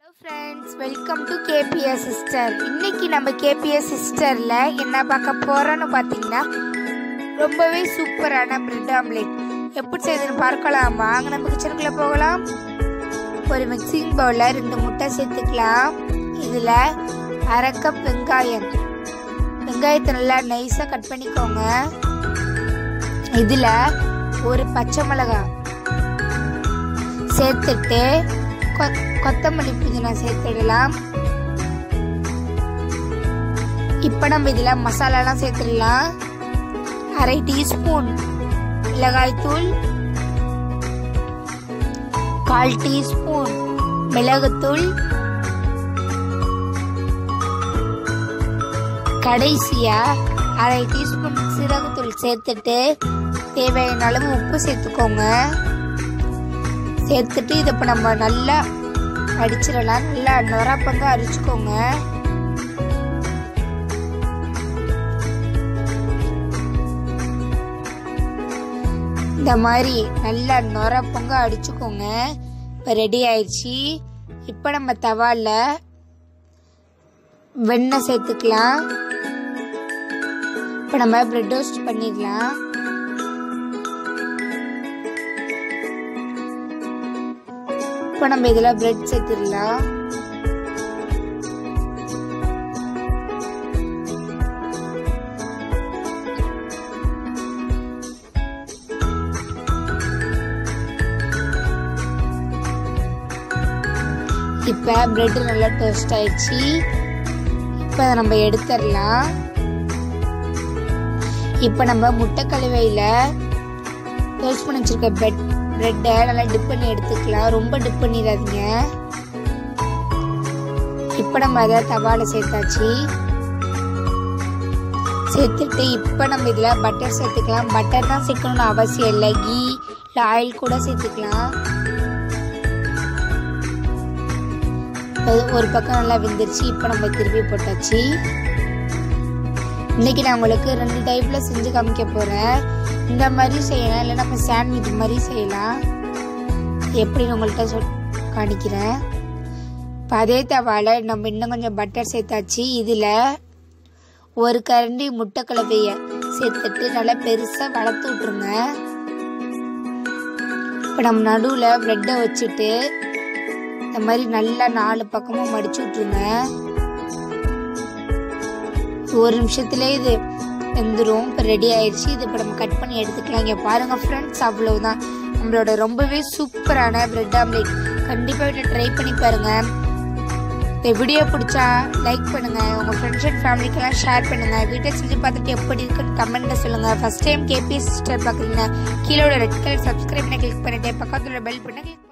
friends welcome to KPS sister இன்னைக்கு நம்ம KBS சிஸ்டரில் என்ன பார்க்க போகிறோன்னு பார்த்தீங்கன்னா ரொம்பவே சூப்பரான பிரெட் ஆம்லேட் எப்படி செய்யுதுன்னு பார்க்கலாம் வாங்க நம்ம கிச்சனுக்குள்ளே போகலாம் ஒரு மிக்சிங் பவுலில் ரெண்டு முட்டை சேர்த்துக்கலாம் இதில் அரை கப் வெங்காயம் வெங்காயத்தை நல்லா நைஸாக கட் பண்ணிக்கோங்க இதில் ஒரு பச்சை மிளகாய் சேர்த்துட்டு கொ- கொத்தமல்லி புதினா சேர்த்துடலாம் இப்போ நம்ம இதில் மசாலாலாம் சேர்த்துடலாம் அரை டீஸ்பூன் மிளகாய்த்தூள் கால் டீஸ்பூன் மிளகுத்தூள் கடைசியா அரை டீஸ்பூன் சீரகத்தூள் சேர்த்துட்டு தேவையான அளவு உப்பு சேர்த்துக்கோங்க சேர்த்துட்டு இதை இப்போ நம்ம நல்லா அடிச்சிடலாம் நல்லா நொறப்பங்க அரிச்சுக்கோங்க இந்த மாதிரி நல்லா நொறப்பங்க அடிச்சுக்கோங்க இப்போ ரெடி ஆயிடுச்சு இப்போ நம்ம தவால வெண்ணெய் சேர்த்துக்கலாம் இப்போ நம்ம பிரெட் டோஸ்ட் பண்ணிடலாம் இப்போ நம்ம இதில் பிரெட் சேர்த்துடலாம் இப்போ பிரெட் நல்லா டோஸ்ட் ஆயிடுச்சு இப்போ அதை நம்ம எடுத்துடலாம் இப்போ நம்ம முட்டை கழுவையில் டோஸ்ட் பண்ணி வச்சிருக்க பிரெட் பிரெட்டை நல்லா டிப் பண்ணி எடுத்துக்கலாம் ரொம்ப டிப் பண்ணிடாதீங்க இப்போ நம்ம அதை தவால சேர்த்தாச்சு சேர்த்துட்டு இப்போ நம்ம இதில் பட்டர் சேர்த்துக்கலாம் பட்டர் தான் சேர்க்கணும்னு அவசியம் இல்லை கீ இல்லை ஆயில் கூட சேர்த்துக்கலாம் அது ஒரு பக்கம் நல்லா வெந்துருச்சு இப்போ நம்ம திருப்பி போட்டாச்சு இன்னைக்கு நான் உங்களுக்கு ரெண்டு டைப்பில் செஞ்சு காமிக்க போகிறேன் இந்த மாதிரி செய்யலாம் இல்லை நம்ம சாண்ட்விச் மாதிரி செய்யலாம் எப்படின்னு உங்கள்கிட்ட சொல் காணிக்கிறேன் இப்போ அதே தவால நம்ம இன்னும் கொஞ்சம் பட்டர் சேர்த்தாச்சு இதில் ஒரு கரண்டி முட்டை கலவையை சேர்த்துட்டு நல்லா பெருசாக வளர்த்து விட்ருங்க இப்போ நம்ம நடுவில் ப்ரெட்டை வச்சுட்டு இந்த மாதிரி நல்லா நாலு பக்கமும் மடிச்சு விட்ருங்க ஒரு நிமிஷத்துல இது வெந்துடும் இப்போ ரெடி ஆயிடுச்சு இது இப்போ நம்ம கட் பண்ணி எடுத்துக்கலாம் இங்கே பாருங்க ஃப்ரெண்ட்ஸ் அவ்வளவுதான் நம்மளோட ரொம்பவே சூப்பரான பிரெட் ஆம்லேட் கண்டிப்பாக வீட்டில் ட்ரை பண்ணி பாருங்க இந்த வீடியோ பிடிச்சா லைக் பண்ணுங்க உங்க ஃப்ரெண்ட்ஸ் அண்ட் ஃபேமிலிக்கெல்லாம் ஷேர் பண்ணுங்க வீட்டை செஞ்சு பார்த்துட்டு எப்படி இருக்குன்னு கமெண்ட்ல சொல்லுங்க ஃபர்ஸ்ட் டைம் கேபி சிஸ்டர் பார்க்குறீங்க கீழே ரெட் கலர் சப்ஸ்கிரைப் பண்ண கிளிக் பண்ணிட்டு பக்கத்துல பெல் பண்ண click